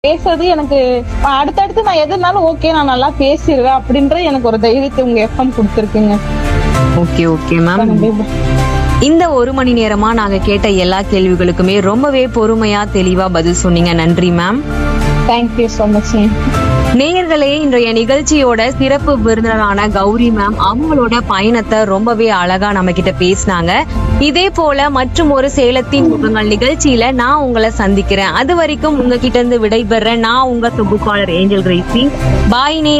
பேசுறது எனக்கு அடுத்தடுத்து நான் எதுனாலும் ஓகே நான் நல்லா பேசிடுவேன் அப்படின்ற எனக்கு ஒரு தைரியத்தை உங்க எஃப்எம் கொடுத்துருக்குங்க ஓகே ஓகே மேம் இந்த ஒரு மணி நேரமா நாங்க கேட்ட எல்லா கேள்விகளுக்குமே ரொம்பவே பொறுமையா தெளிவா பதில் சொன்னீங்க நன்றி மேம் தேங்க்யூ ஸோ மச் நேயர்களே இன்றைய நிகழ்ச்சியோட சிறப்பு விருந்தினரான கௌரி மேம் அவங்களோட பயணத்தை ரொம்பவே அழகா நம்ம கிட்ட பேசினாங்க இதே போல மற்றும் ஒரு சேலத்தின் முகங்கள் நிகழ்ச்சியில நான் உங்களை சந்திக்கிறேன் அது வரைக்கும் உங்ககிட்ட இருந்து விடைபெற நான் உங்க தொகுப்பாளர் ஏஞ்சல் கிரேசி பாய் நேயர்களே.